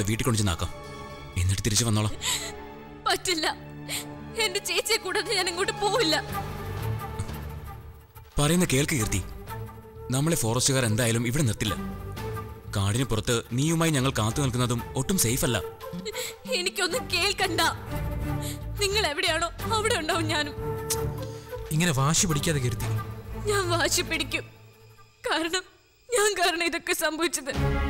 വീട്ടിൽ കൊണ്ടു നാക്കാം എന്നിട്ട് തിരിച്ചു വന്നോളാം പറ്റില്ല എന്റെ ചേച്ചിയെ കൂടാതെ ഞാൻ ഇങ്ങോട്ട് പോവില്ല പറയുന്ന കേൾക്ക് കീർത്തി നമ്മളെ ഫോറസ്റ്റുകാർ എന്തായാലും ഇവിടെ നിർത്തില്ല കാടിന് പുറത്ത് നീയുമായി ഞങ്ങൾ കാത്തു നിൽക്കുന്നതും ഒട്ടും സേഫ് അല്ല എനിക്കൊന്നും കേൾക്കണ്ട നിങ്ങൾ എവിടെയാണോ അവിടെ ഉണ്ടാവും ഞാനും ഇങ്ങനെ വാശി പിടിക്കാതെ കീർത്തി ഞാൻ വാശി പിടിക്കും കാരണം ഞാൻ കാരണം ഇതൊക്കെ സംഭവിച്ചത്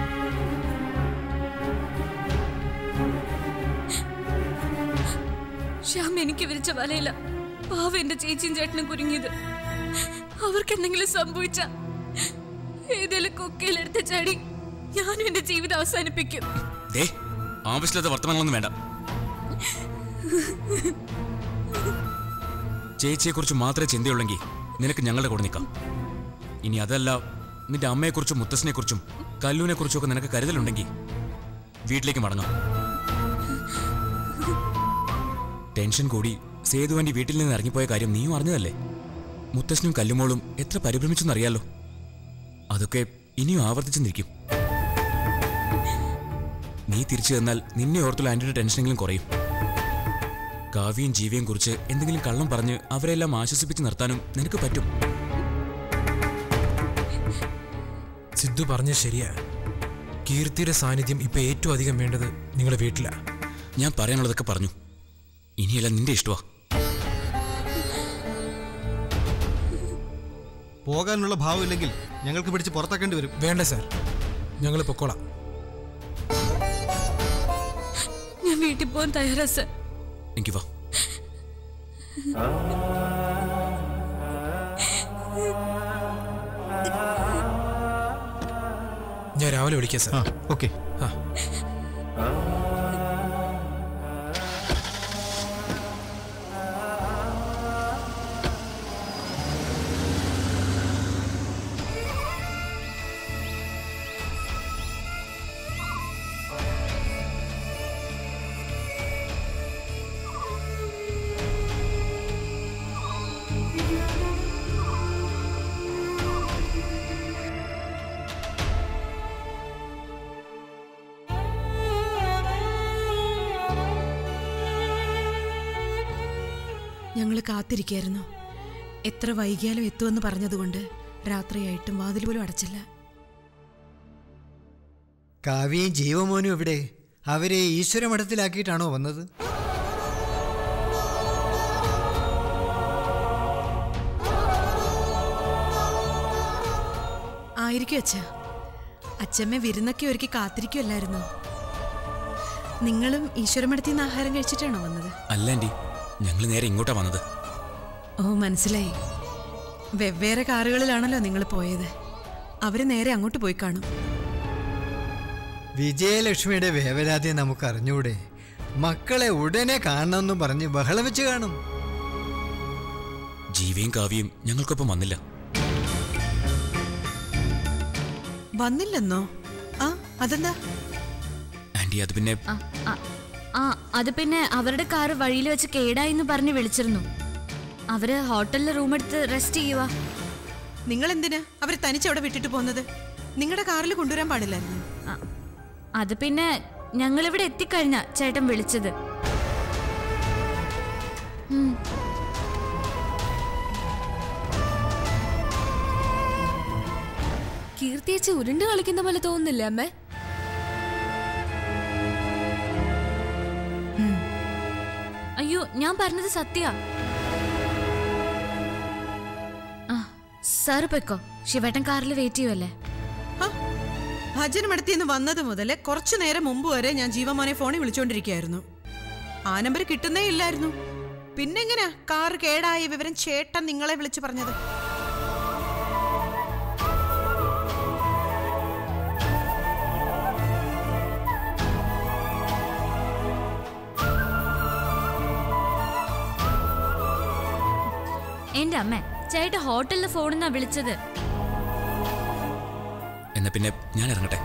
ശ്യാം എനിക്ക് വിരിച്ച വലയില്ല പാവ എന്റെ ചേച്ചിയും ചേട്ടനും കുരുങ്ങിയത് അവർക്ക് എന്തെങ്കിലും സംഭവിച്ച ഏതെങ്കിലും കൊക്കയിലെടുത്ത ചാടി ഞാനും എന്റെ ജീവിതം അവസാനിപ്പിക്കും ദേ ആവശ്യമില്ലാത്ത വർത്തമാനങ്ങളൊന്നും വേണ്ട ചേച്ചിയെക്കുറിച്ച് മാത്രമേ ചിന്തയുള്ളെങ്കിൽ നിനക്ക് ഞങ്ങളുടെ കൂടെ നിൽക്കാം ഇനി അതല്ല നിന്റെ അമ്മയെക്കുറിച്ചും മുത്തശ്ശനെക്കുറിച്ചും കല്ലൂനെക്കുറിച്ചും ഒക്കെ നിനക്ക് കരുതലുണ്ടെങ്കിൽ വീട്ടിലേക്ക് മടങ്ങാം ടെൻഷൻ കൂടി സേതുവാൻ്റെ വീട്ടിൽ നിന്ന് ഇറങ്ങിപ്പോയ കാര്യം നീയും അറിഞ്ഞതല്ലേ മുത്തശ്ശനും കല്ലുമോളും എത്ര പരിഭ്രമിച്ചെന്നറിയാലോ അതൊക്കെ ഇനിയും ആവർത്തിച്ചെന്നിരിക്കും നീ തിരിച്ചു തന്നാൽ നിന്നെ ഓർത്തുള്ള ആന്റിയുടെ ടെൻഷനെങ്കിലും കുറയും കാവ്യയും ജീവയും കുറിച്ച് എന്തെങ്കിലും കള്ളം പറഞ്ഞ് അവരെല്ലാം ആശ്വസിപ്പിച്ച് നിർത്താനും നിനക്ക് പറ്റും സിദ്ധു പറഞ്ഞ ശരിയാ കീർത്തിയുടെ സാന്നിധ്യം ഇപ്പൊ ഏറ്റവും അധികം വേണ്ടത് നിങ്ങളുടെ വീട്ടിലാ ഞാൻ പറയാനുള്ളതൊക്കെ പറഞ്ഞു ഇനിയെല്ലാം നിന്റെ ഇഷ്ടമാ പോകാനുള്ള ഭാവമില്ലെങ്കിൽ ഞങ്ങൾക്ക് പിടിച്ച് പുറത്താക്കേണ്ടി വരും വേണ്ട സാർ ഞങ്ങൾ പൊക്കോളാം ഞാൻ വീട്ടിൽ പോകാൻ തയ്യാറാ സർ എനിക്ക് വാ ഞാൻ രാവിലെ വിളിക്കാം ആ സാർ ഓക്കെ ആ ഞങ്ങൾ കാത്തിരിക്കായിരുന്നു എത്ര വൈകിയാലും എത്തുമെന്ന് പറഞ്ഞതുകൊണ്ട് രാത്രിയായിട്ടും വാതിൽ പോലും അടച്ചില്ല കാവ്യയും ജീവമോനും എവിടെ അവരെ ഈശ്വരമഠത്തിലാക്കിയിട്ടാണോ വന്നത് ആയിരിക്കും അച്ഛ അച്ഛമ്മ വിരുന്നൊക്കെ ഒരുക്കി കാത്തിരിക്കുമല്ലായിരുന്നു നിങ്ങളും ഈശ്വരമഠത്തിൽ നിന്ന് ആഹാരം കഴിച്ചിട്ടാണോ വന്നത് അല്ല ആന്റി ഞങ്ങൾ നേരെ ഇങ്ങോട്ടാ വന്നത് ഓ മനസ്സിലായി വെവ്വേറെ കാറുകളിലാണല്ലോ നിങ്ങൾ പോയത് അവര് നേരെ അങ്ങോട്ട് പോയി കാണും വിജയലക്ഷ്മിയുടെ വേവലാതി നമുക്ക് അറിഞ്ഞൂടെ മക്കളെ ഉടനെ കാണണമെന്ന് പറഞ്ഞ് ബഹളം വെച്ച് കാണും ജീവയും കാവ്യയും ഞങ്ങൾക്കൊപ്പം വന്നില്ല വന്നില്ലെന്നോ ആ അതെന്താ ആന്റി അത് പിന്നെ ആ, ആ, ആ അത് പിന്നെ അവരുടെ കാറ് വഴിയിൽ വെച്ച് കേടായി എന്ന് പറഞ്ഞ് വിളിച്ചിരുന്നു അവര് ഹോട്ടലിൽ റൂം എടുത്ത് റെസ്റ്റ് ചെയ്യുക നിങ്ങൾ എന്തിനാ അവരെ തനിച്ചവിടെ വിട്ടിട്ട് പോകുന്നത് നിങ്ങളുടെ കാറിൽ കൊണ്ടുവരാൻ പാടില്ലായിരുന്നു അത് പിന്നെ ഞങ്ങളിവിടെ എത്തിക്കഴിഞ്ഞ ചേട്ടൻ വിളിച്ചത് ഉം. കീർത്തിയേച്ചി ഉരുണ്ട് കളിക്കുന്ന പോലെ തോന്നുന്നില്ലേ അമ്മേ അയ്യോ ഞാൻ പറഞ്ഞത് സത്യ ആ സാറ് പൊയ്ക്കോ ശിവേട്ടൻ കാറിൽ വെയിറ്റ് ചെയ്യുമല്ലേ ആ, ഭജന മടത്തിന്ന് വന്നത് മുതൽ കുറച്ചു നേരം മുമ്പ് വരെ ഞാൻ ജീവമോനെ ഫോണിൽ വിളിച്ചോണ്ടിരിക്കുകയായിരുന്നു ആ നമ്പർ കിട്ടുന്നേ ഇല്ലായിരുന്നു പിന്നെങ്ങനെയാ കാർ കേടായ വിവരം ചേട്ടൻ നിങ്ങളെ വിളിച്ചു പറഞ്ഞത് എന്റെ അമ്മ ചേട്ടൻ ഹോട്ടലിലെ ഫോണിൽ നിന്നാ വിളിച്ചത് എന്നാ പിന്നെ ഞാൻ ഇറങ്ങട്ടെ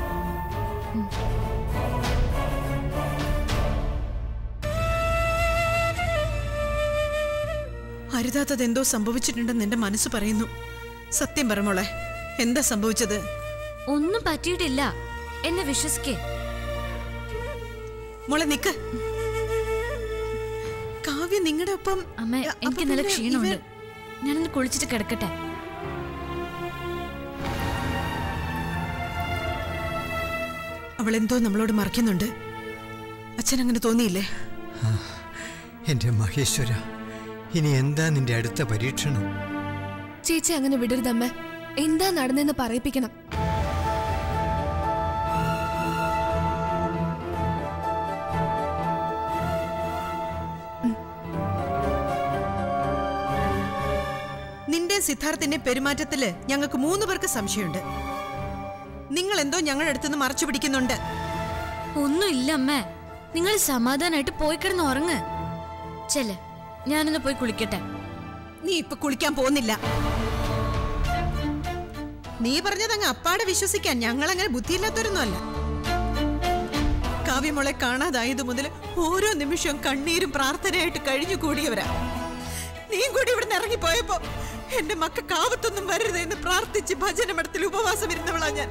അരുതാത്തത് എന്തോ സംഭവിച്ചിട്ടുണ്ടെന്ന് എന്റെ മനസ്സ് പറയുന്നു സത്യം പറ മോളെ എന്താ സംഭവിച്ചത് ഒന്നും പറ്റിയിട്ടില്ല എന്നെ വിശ്വസിക്കേ മോളെ നിക്ക് കാവ്യ നിങ്ങളുടെ ഒപ്പം അമ്മ അ- എനിക്ക് അപ്പൊ നല്ല പിന്നെ ക്ഷീണമുണ്ട് ഇവർ- ഞാനൊന്ന് കുളിച്ചിട്ട് കിടക്കട്ടെ അവൾ എന്തോ നമ്മളോട് മറക്കുന്നുണ്ട് അച്ഛൻ അങ്ങനെ തോന്നിയില്ലേ എൻ്റെ മഹേശ്വര ഇനി എന്താ നിന്റെ അടുത്ത പരീക്ഷണം ചേച്ചി അങ്ങനെ വിടരുതമ്മ എന്താ നടന്നെന്ന് പറയിപ്പിക്കണം നിന്റെ സിദ്ധാർത്ഥിന്റെ പെരുമാറ്റത്തില് ഞങ്ങൾക്ക് മൂന്ന് പേർക്ക് സംശയമുണ്ട് നിങ്ങൾ എന്തോ ഞങ്ങളുടെ അടുത്തുനിന്ന് മറച്ചു പിടിക്കുന്നുണ്ട് ഒന്നുമില്ല അമ്മേ നിങ്ങൾ സമാധാനായിട്ട് പോയി കിടന്ന് ഉറങ്ങ് ചെല്ല് ഞാനൊന്ന് പോയി കുളിക്കട്ടെ നീ ഇപ്പൊ കുളിക്കാൻ പോകുന്നില്ല നീ പറഞ്ഞതങ്ങ് അപ്പാടെ വിശ്വസിക്കാൻ ഞങ്ങൾ അങ്ങനെ ബുദ്ധിയില്ലാത്തവരൊന്നുമല്ല കാവ്യമോളെ കാണാതായത് മുതൽ ഓരോ നിമിഷവും കണ്ണീരും പ്രാർത്ഥനയായിട്ട് കഴിഞ്ഞു കൂടിയവരാ നീയും കൂടി ഇവിടുന്ന് ഇറങ്ങിപ്പോയപ്പോ എന്റെ മക്ക കാവത്തൊന്നും വരരുത് എന്ന് പ്രാർത്ഥിച്ച് ഭജനമഠത്തിൽ ഉപവാസം ഇരുന്നവളാ ഞാൻ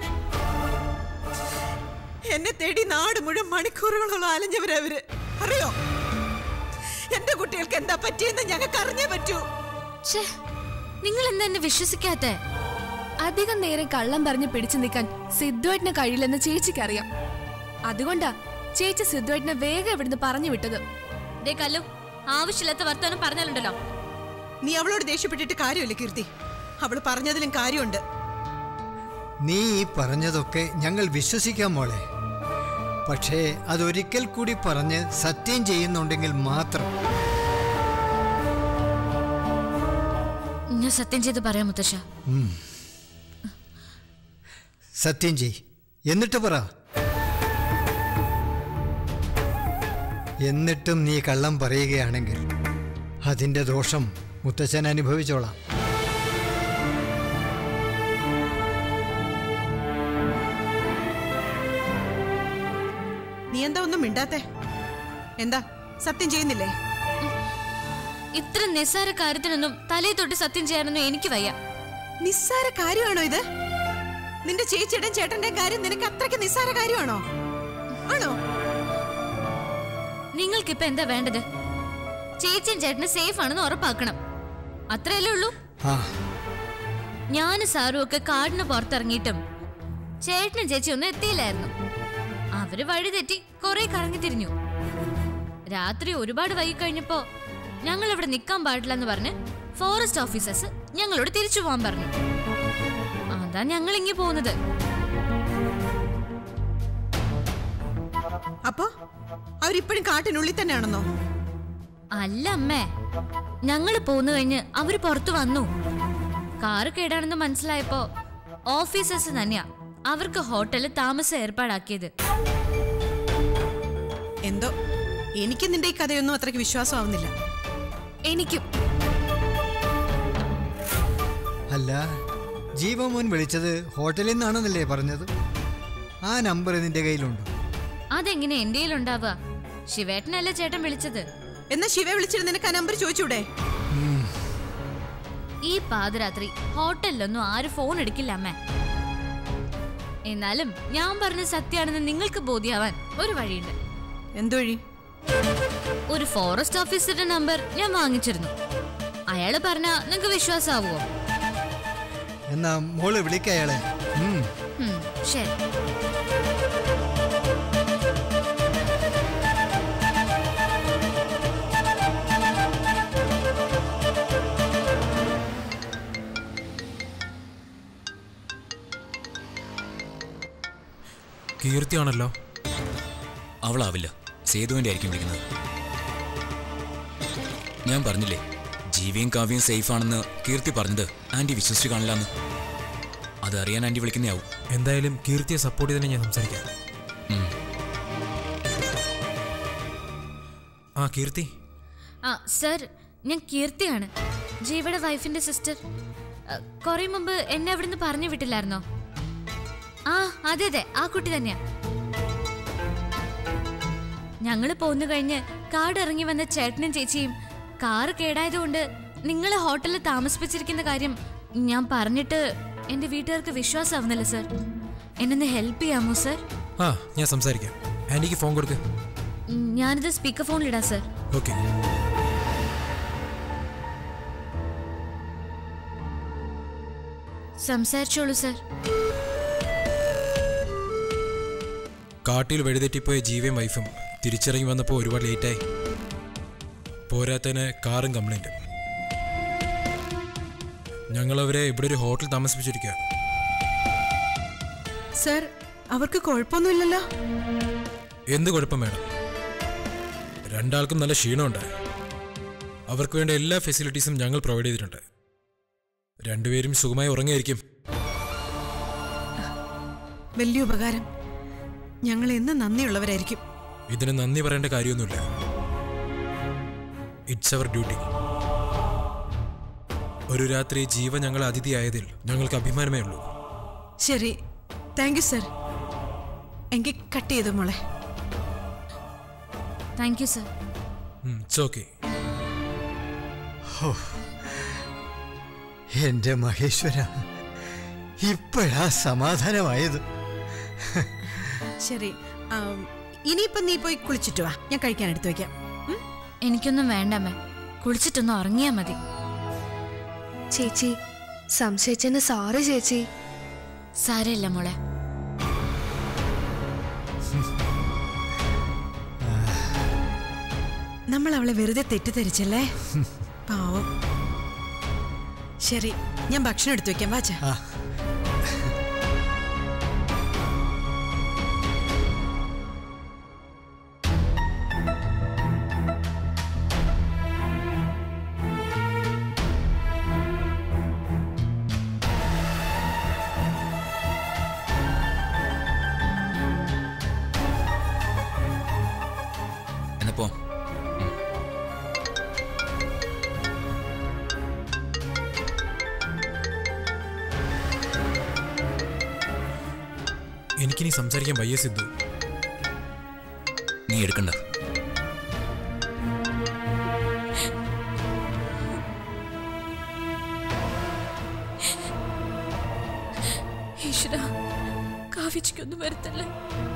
എന്നെ തേടി നാട് മുഴുവൻ മണിക്കൂറുകളോളം അലഞ്ഞവരാ അവര് അറിയോ എന്റെ കുട്ടികൾക്ക് എന്താ പറ്റിയെന്ന് ഞങ്ങൾക്ക് അറിഞ്ഞേ പറ്റൂ ഛേ നിങ്ങൾ എന്താ എന്നെ വിശ്വസിക്കാത്തെ അധികം നേരം കള്ളം പറഞ്ഞ് പിടിച്ചു നിൽക്കാൻ സിദ്ധുവേട്ടന് കഴിയില്ലെന്ന് ചേച്ചിക്കറിയാം അതുകൊണ്ടാ ചേച്ചി സിദ്ധുവേട്ടനെ വേഗം ഇവിടുന്ന് പറഞ്ഞു വിട്ടത് ദേ കല്ലു ആവശ്യമില്ലാത്ത വർത്തമാനം പറഞ്ഞാലുണ്ടല്ലോ നീ അവളോട് ദേഷ്യപ്പെട്ടിട്ട് കാര്യമില്ല കീർത്തി അവൾ പറഞ്ഞതിലും കാര്യമുണ്ട് നീ ഈ പറഞ്ഞതൊക്കെ ഞങ്ങൾ വിശ്വസിക്കാം മോളെ പക്ഷേ അതൊരിക്കൽ കൂടി പറഞ്ഞ് സത്യം ചെയ്യുന്നുണ്ടെങ്കിൽ മാത്രം ഞാൻ സത്യം ചെയ്ത് പറയാം മുത്തശ്ശ സത്യം ചെയ് എന്നിട്ട് പറ എന്നിട്ടും നീ കള്ളം പറയുകയാണെങ്കിൽ അതിൻ്റെ ദോഷം മുത്തച്ഛൻ അനുഭവിച്ചോളാം നീ എന്താ ഒന്നും മിണ്ടാത്തെ എന്താ സത്യം ചെയ്യുന്നില്ലേ ഇത്ര നിസ്സാര കാര്യത്തിനൊന്നും തലയെ തൊട്ട് സത്യം ചെയ്യാനൊന്നും എനിക്ക് വയ്യ നിസ്സാര കാര്യമാണോ ഇത് നിന്റെ ചേച്ചിയുടെയും ചേട്ടന്റെയും കാര്യം നിനക്ക് അത്രയ്ക്ക് നിസ്സാര കാര്യമാണോ ആണോ നിങ്ങൾക്കിപ്പോ എന്താ വേണ്ടത് ചേച്ചിയും ചേട്ടന് സേഫ് ആണെന്ന് ഉറപ്പാക്കണം അത്രയല്ലേ ഉള്ളൂ ആ ഞാനും സാറും ഒക്കെ കാടിന് പുറത്തിറങ്ങിയിട്ടും ചേട്ടനും ചേച്ചി ഒന്നും എത്തിയില്ലായിരുന്നു അവര് വഴി തെറ്റി കുറെ കറങ്ങി തിരിഞ്ഞു രാത്രി ഒരുപാട് വൈകി കഴിഞ്ഞപ്പോ ഞങ്ങൾ ഇവിടെ നിൽക്കാൻ പാടില്ലെന്ന് പറഞ്ഞ് ഫോറസ്റ്റ് ഓഫീസേഴ്സ് ഞങ്ങളോട് തിരിച്ചു പോകാൻ പറഞ്ഞു അതാ ഞങ്ങൾ ഇങ്ങി പോകുന്നത് അപ്പോ അവരിപ്പോഴും കാട്ടിനുള്ളിൽ തന്നെയാണെന്നോ അല്ല അമ്മേ ഞങ്ങൾ പോന്നു കഴിഞ്ഞ് അവര് പുറത്തു വന്നു കാറ് കേടാണെന്ന് മനസ്സിലായപ്പോ ഓഫീസേഴ്സ് തന്നെയാ അവർക്ക് ഹോട്ടലിൽ താമസം ഏർപ്പാടാക്കിയത് എന്തോ എനിക്ക് നിന്റെ ഈ കഥയൊന്നും അത്രയ്ക്ക് വിശ്വാസമാവുന്നില്ല എനിക്കും അല്ല ജീവമോൻ വിളിച്ചത് ഹോട്ടലിൽ നിന്നാണെന്നല്ലേ പറഞ്ഞത് ആ നമ്പർ നിന്റെ കയ്യിലുണ്ടോ അതെങ്ങനെ എന്റെ ഉണ്ടാവുക ശിവേട്ടനല്ലേ ചേട്ടൻ വിളിച്ചത് എന്നാ ശിവ വിളിച്ചിട്ട് നിനക്ക് ആ നമ്പർ ചോദിച്ചൂടെ ഈ പാതിരാത്രി ഹോട്ടലിലൊന്നും ആരും ഫോൺ എടുക്കില്ല അമ്മ എന്നാലും ഞാൻ പറഞ്ഞ സത്യാണെന്ന് നിങ്ങൾക്ക് ബോധ്യാവാൻ ഒരു വഴിയുണ്ട് എന്തുവഴി ഒരു ഫോറസ്റ്റ് ഓഫീസറുടെ നമ്പർ ഞാൻ വാങ്ങിച്ചിരുന്നു അയാള് പറഞ്ഞ നിങ്ങൾക്ക് വിശ്വാസാവുമോ എന്നാ മോള് വിളിക്ക അയാളെ ഉം. ഉം, ശരി കീർത്തിയാണല്ലോ അവളാവില്ല സേതുവിന്റെ ആയിരിക്കും വിളിക്കുന്നത് ഞാൻ പറഞ്ഞില്ലേ ജീവിയും കാവ്യയും സേഫ് ആണെന്ന് കീർത്തി പറഞ്ഞത് ആന്റി വിശ്വസിച്ച് കാണില്ലാന്ന് അതറിയാൻ ആന്റി വിളിക്കുന്നയാവും എന്തായാലും കീർത്തിയെ സപ്പോർട്ട് ചെയ്തന്നെ ഞാൻ സംസാരിക്കാം ഉം. ആ കീർത്തി ആ സർ ഞാൻ കീർത്തിയാണ് ജീവയുടെ വൈഫിന്റെ സിസ്റ്റർ കുറെ മുമ്പ് എന്നെ അവിടുന്ന് പറഞ്ഞു വിട്ടില്ലായിരുന്നോ ആ അതെ അതെ ആ കുട്ടി തന്നെയാ ഞങ്ങള് പോന്നു കഴിഞ്ഞ് കാട് ഇറങ്ങി വന്ന ചേട്ടനും ചേച്ചിയും കാറ് കേടായതുകൊണ്ട് നിങ്ങളെ ഹോട്ടലിൽ താമസിപ്പിച്ചിരിക്കുന്ന കാര്യം ഞാൻ പറഞ്ഞിട്ട് എന്റെ വീട്ടുകാർക്ക് വിശ്വാസമാവുന്നില്ല സർ എന്നൊന്ന് ഹെൽപ്പ് ചെയ്യാമോ സർ ആ ഞാൻ സംസാരിക്കാം ആൻറ്റിക്ക് ഫോൺ കൊടുക്ക് ഉം, ഞാനിത് സ്പീക്കർ ഫോണിലിടാം സർ ഓക്കെ സംസാരിച്ചോളൂ സർ കാട്ടിൽ വഴിതെറ്റിപ്പോയ ജീവയും വൈഫും തിരിച്ചിറങ്ങി വന്നപ്പോൾ ഒരുപാട് ലേറ്റായി പോരാത്തതിന് കാറും കംപ്ലൈൻറ്റ് ഞങ്ങളവരെ ഇവിടെ ഒരു ഹോട്ടൽ താമസിപ്പിച്ചിരിക്കുക സർ അവർക്ക് കുഴപ്പമൊന്നുമില്ലല്ലോ എന്ത് കുഴപ്പം വേണം രണ്ടാൾക്കും നല്ല ക്ഷീണമുണ്ട് അവർക്ക് വേണ്ട എല്ലാ ഫെസിലിറ്റീസും ഞങ്ങൾ പ്രൊവൈഡ് ചെയ്തിട്ടുണ്ട് രണ്ടുപേരും സുഖമായി ഉറങ്ങിയായിരിക്കും വലിയ ഉപകാരം ഞങ്ങൾ എന്ന് നന്ദിയുള്ളവരായിരിക്കും ഇതിന് നന്ദി പറയേണ്ട കാര്യമൊന്നുമില്ല ഇറ്റ്സ് അവർ ഡ്യൂട്ടി ഒരു രാത്രി ജീവ ഞങ്ങൾ അതിഥിയായതിൽ ഞങ്ങൾക്ക് അഭിമാനമേ ഉള്ളൂ ശരി താങ്ക് യു സർ എങ്കിൽ കട്ട് ചെയ്തു മോളെ thank you sir it's okay എൻ്റെ മഹേശ്വര ഇപ്പോഴാ സമാധാനമായത് ശരി ആം, ഇനിയിപ്പം നീ പോയി കുളിച്ചിട്ട് വാ ഞാൻ കഴിക്കാൻ എടുത്തു വെക്കാം ഉം? എനിക്കൊന്നും വേണ്ടമ്മേ കുളിച്ചിട്ടൊന്ന് ഉറങ്ങിയാ മതി ചേച്ചി സംശയിച്ചെന്നെ സോറി ചേച്ചി സാരമില്ല മോളെ നമ്മൾ അവളെ വെറുതെ തെറ്റിദ്ധരിച്ചല്ലേ പാവം ശരി ഞാൻ ഭക്ഷണം എടുത്തു വെക്കാം വാച്ച ആ എന്നപ്പോ എനിക്കിനി സംസാരിക്കാൻ വയ്യ സിദ്ധു നീ എടുക്കണ്ട ഈശ്വര കാവ്യച്ചിക്കൊന്നും വരുത്തല്ലേ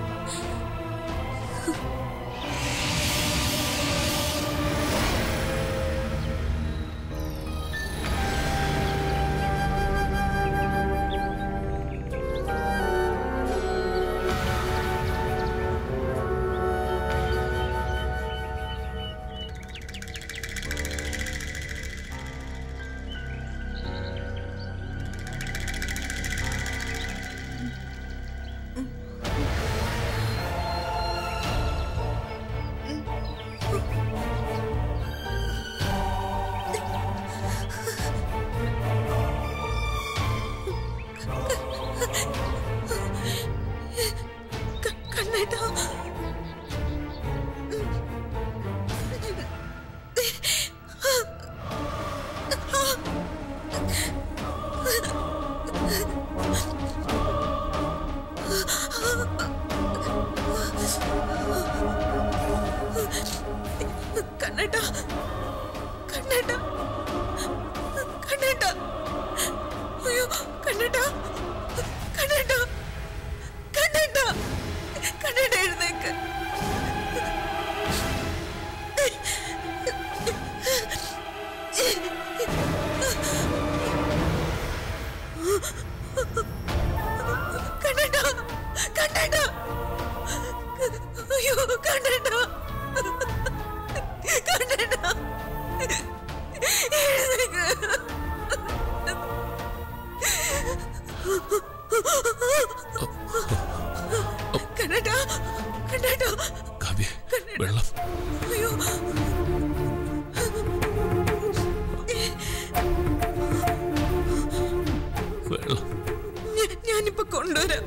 കണ്ണേട്ടാ കണ്ണേട്ടാ കണ്ണേട്ടാ കണ്ണേട്ടാ അയ്യോ കണ്ണേട്ടാ കണ്ണേട്ടാ കണ്ണേട്ടാ കണ്ണേട്ടാ എഴുന്നേക്ക് കണ്ണേട്ടാ കണ്ണേട്ടാ അയ്യോ കണ്ണേട്ടാ കണ്ണേട്ടാ എഴുന്നേക്ക് കണ്ണേട്ടാ കണ്ണേട്ടാ കാവ്യ വെള്ളം അയ്യോ വെള്ളം ഞാ- ഞാനിപ്പോ കൊണ്ടുവരാം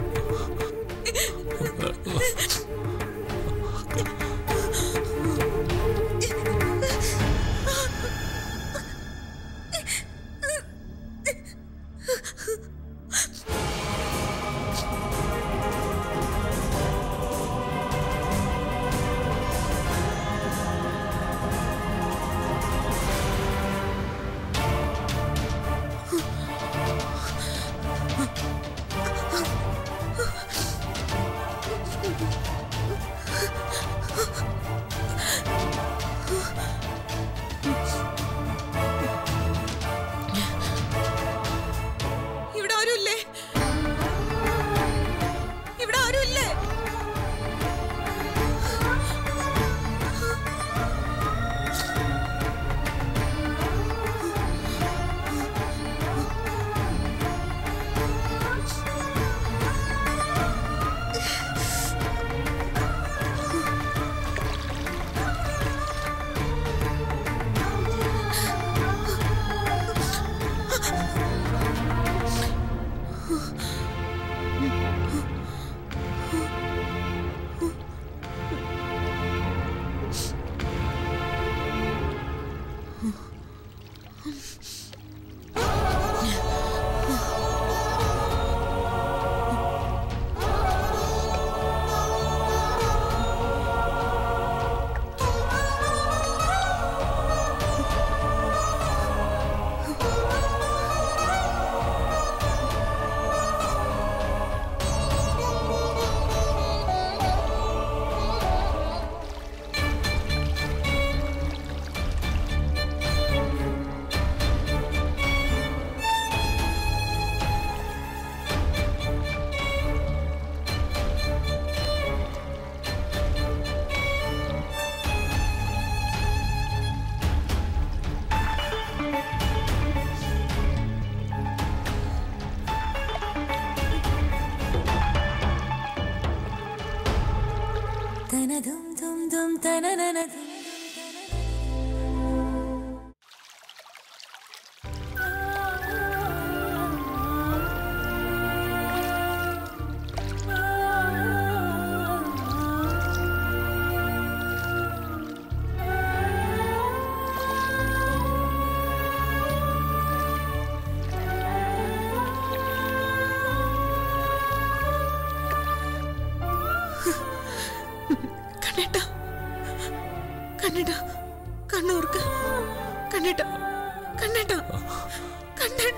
കണ്ണേട്ട കണ്ണേട്ട കണ്ണൂർക്ക് കണ്ണേട്ട കണ്ണേട്ട കണ്ണേട്ട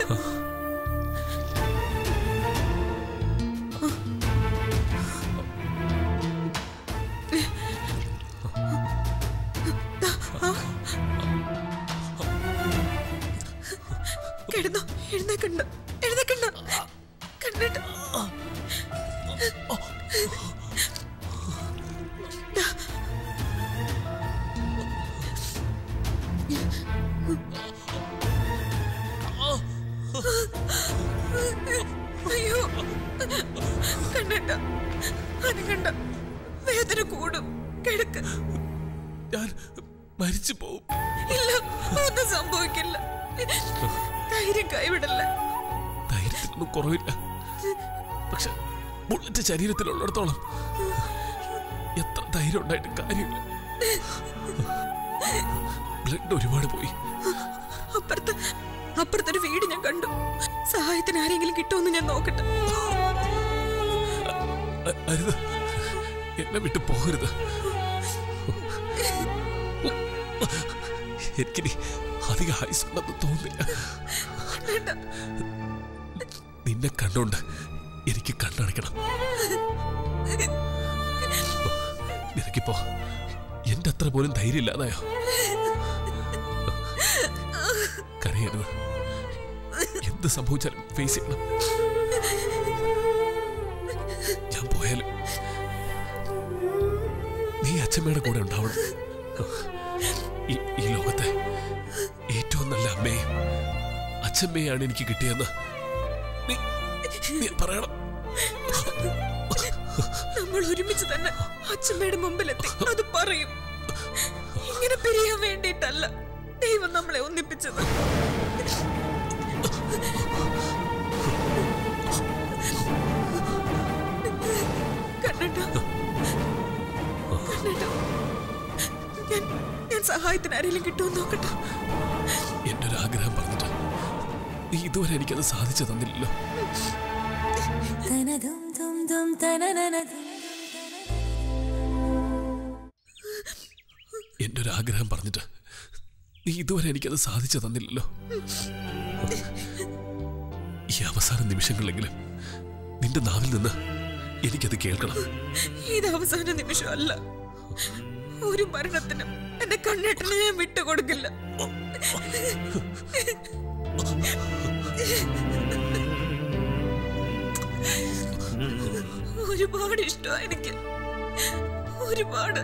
കിടന്നോ എഴുന്നേക്കണ്ട എഴുന്നേക്കണ്ട കണ്ണേട്ട അയ്യോ കണ്ണേട്ട അനങ്ങണ്ട വേദന കൂടും കിടക്ക് ഞാൻ മരിച്ചു പോവും ഇല്ല ഒന്നും സംഭവിക്കില്ല ധൈര്യം കൈവിടല്ല ധൈര്യത്തിനൊന്നും കുറവില്ല പക്ഷെ ബുള്ളറ്റ് ശരീരത്തിലുള്ളിടത്തോളം എത്ര ധൈര്യം ഉണ്ടായിട്ട് കാര്യമില്ല ബ്ലഡ് ഒരുപാട് പോയി അപ്പുറത്ത് അപ്പുറത്തൊരു വീട് ഞാൻ കണ്ടു സഹായത്തിന് ആരെങ്കിലും കിട്ടുമെന്ന് ഞാൻ നോക്കട്ടെ അ- അരുത് എന്നെ വിട്ട് പോകരുത് എനിക്കിനി അധിക ആയുസുണ്ടെന്ന് തോന്നുന്നില്ല നിന്നെ കണ്ടോണ്ട് എനിക്ക് കണ്ണടയ്ക്കണം നിനക്കിപ്പോ എന്റെ അത്ര പോലും ധൈര്യം ഇല്ലാതായോ കരയരുത് എന്ത് സംഭവിച്ചാലും ഫേസ് ചെയ്യണം ഞാൻ പോയാലും നീ അച്ഛമ്മയുടെ കൂടെ ഉണ്ടാവണം ഈ ഈ ലോകത്തെ ഏറ്റവും നല്ല അമ്മയും അച്ഛമ്മയാണ് എനിക്ക് കിട്ടിയെന്ന് നീ നീ പറയണം നമ്മൾ ഒരുമിച്ച് തന്നെ അച്ഛമ്മയുടെ മുമ്പിലെത്തി അത് പറയും ഇങ്ങനെ പിരിയാൻ വേണ്ടിയിട്ടല്ല ദൈവം നമ്മളെ ഒന്നിപ്പിച്ചത് കണ്ണേട്ടാ കണ്ണേട്ടാ ഞാൻ ഞാൻ സഹായത്തിന് ആരെങ്കിലും കിട്ടുമെന്ന് നോക്കട്ടെ എന്റെ ഒരു ആഗ്രഹം പറഞ്ഞിട്ട് നീ ഇതുവരെ എനിക്കത് സാധിച്ചു തന്നില്ലല്ലോ എന്റെ ഒരു ആഗ്രഹം പറഞ്ഞിട്ട് നീ ഇതുവരെ എനിക്കത് സാധിച്ചു തന്നില്ലല്ലോ ഈ അവസാന നിമിഷങ്ങളിലെങ്കിലും നിന്റെ നാവിൽ നിന്ന് എനിക്കത് കേൾക്കണം ഇത് അവസാന നിമിഷമല്ല ഒരു മരണത്തിനും എന്റെ കണ്ണേട്ടനെ ഞാൻ വിട്ടുകൊടുക്കില്ല ഒരുപാട് ഇഷ്ടമാണ് എനിക്ക് ഒരുപാട്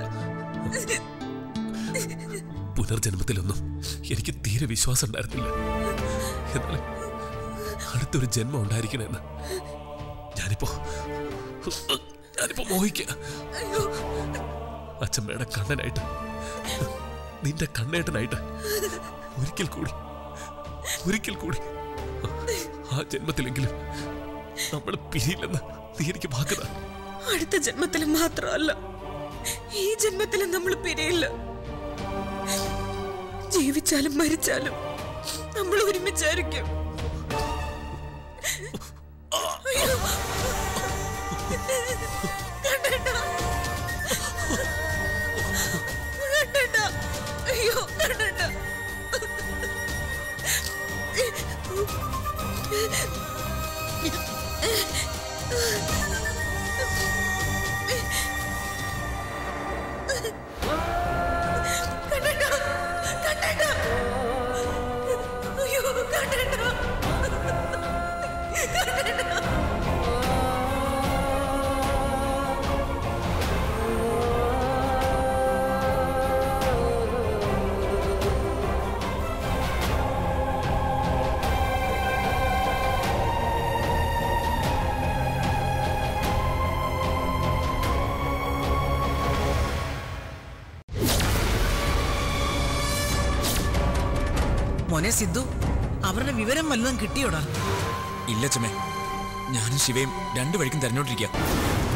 പുനർജന്മത്തിലൊന്നും എനിക്ക് തീരെ വിശ്വാസം ഉണ്ടായിരുന്നില്ല എന്നാൽ അടുത്തൊരു ജന്മം ഉണ്ടായിരിക്കണമെന്ന് ഞാനിപ്പോ ഞാനിപ്പോ മോഹിക്ക അച്ഛമ്മയുടെ കണ്ണനായിട്ട് നിന്റെ കണ്ണേട്ടനായിട്ട് ഒരിക്കൽ കൂടി ഒരിക്കൽ കൂടി ആ ജന്മത്തിലെങ്കിലും നമ്മൾ പിരിയില്ലെന്ന് നീ എനിക്ക് വാക്കുതാ അടുത്ത ജന്മത്തിൽ മാത്രമല്ല ഈ ജന്മത്തിലും നമ്മൾ പിരിയില്ല ജീവിച്ചാലും മരിച്ചാലും നമ്മൾ ഒരുമിച്ചായിരിക്കും അയ്യോ. കണ്ണേട്ടാ. കണ്ണേട്ടാ. അയ്യോ കണ്ണേട്ടാ. കണ്ണേട്ടാ. കണ്ണേട്ടാ. അയ്യോ കണ്ണേട്ടാ. കണ്ണേട്ടാ. മോനെ സിദ്ധു അവരുടെ വിവരം വല്ലതും കിട്ടിയോടാ ഇല്ല ചമ്മേ ഞാനും ശിവയും രണ്ടു വഴിക്കും തെരഞ്ഞോണ്ടിരിക്കുക